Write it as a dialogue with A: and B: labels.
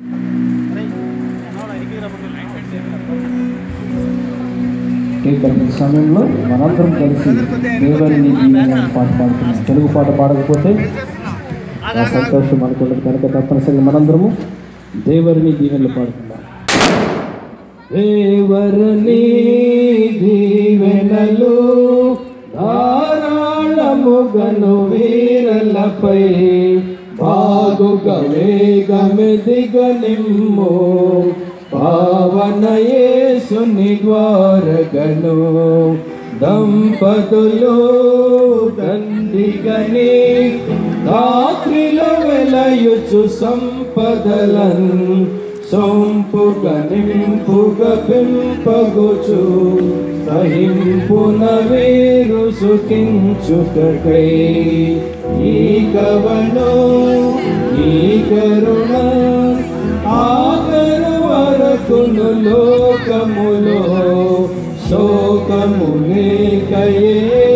A: ఈ గడిపిన సమయంలో మనందరం కలిసి దేవుని దీవెన పాట పాడుతున్నాం తెలుగు పాట పాడకపోతే ఆ సంతోషం అనుకుంటుంది కనుక తప్పనిసరిగా మనందరము దేవుని దీవెనలు పాడుతున్నాం దేవరుని దీవెనలు ధారాళముగను వీరలపై బాగుగా వేగమెదిగ నిమ్ము పావనయేసుని ద్వారగను దంపతులు దండిగని రాత్రిలో వెలయుచు సంపదలన్ సొంపుగ నింపుగ పెంపగుచు సహింపున వేరు సుఖించుటకై ఈ కవను ఈ కరుణ ఆఖరు వరకును లోకములో శోకము లేకయే